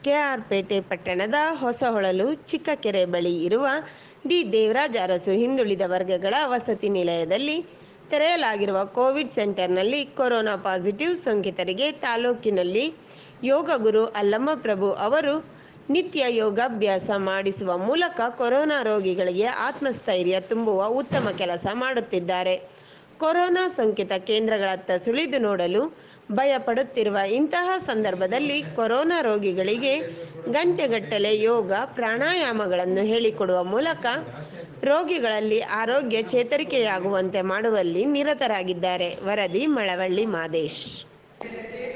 ಕೆಆರ್ಪೇಟೆ ಪಟ್ಟಣದ ಹೊಸಹೊಳಲು ಚಿಕ್ಕಕೆರೆ ಬಳಿ ಇರುವ ಡಿ ದೇವರಾಜ ಅರಸು ಹಿಂದುಳಿದ ವರ್ಗಗಳ ವಸತಿ ನಿಲಯದಲ್ಲಿ ತೆರೆಯಲಾಗಿರುವ ಕೋವಿಡ್ ಸೆಂಟರ್ನಲ್ಲಿ ಕೊರೋನಾ ಪಾಸಿಟಿವ್ ಸೋಂಕಿತರಿಗೆ ತಾಲೂಕಿನಲ್ಲಿ ಯೋಗ ಗುರು ಅಲ್ಲಮ್ಮ ಪ್ರಭು ಅವರು ನಿತ್ಯ ಯೋಗಾಭ್ಯಾಸ ಮಾಡಿಸುವ ಮೂಲಕ ಕೊರೋನಾ ರೋಗಿಗಳಿಗೆ ಆತ್ಮಸ್ಥೈರ್ಯ ತುಂಬುವ ಉತ್ತಮ ಕೆಲಸ ಮಾಡುತ್ತಿದ್ದಾರೆ ಕೊರೋನಾ ಸೋಂಕಿತ ಕೇಂದ್ರಗಳತ್ತ ಸುಳಿದು ನೋಡಲು ಭಯ ಪಡುತ್ತಿರುವ ಇಂತಹ ಸಂದರ್ಭದಲ್ಲಿ ಕೊರೋನಾ ರೋಗಿಗಳಿಗೆ ಗಂಟೆಗಟ್ಟಲೆ ಯೋಗ ಪ್ರಾಣಾಯಾಮಗಳನ್ನು ಹೇಳಿಕೊಡುವ ಮೂಲಕ ರೋಗಿಗಳಲ್ಲಿ ಆರೋಗ್ಯ ಚೇತರಿಕೆಯಾಗುವಂತೆ ಮಾಡುವಲ್ಲಿ ನಿರತರಾಗಿದ್ದಾರೆ ವರದಿ ಮಳವಳ್ಳಿ ಮಾದೇಶ್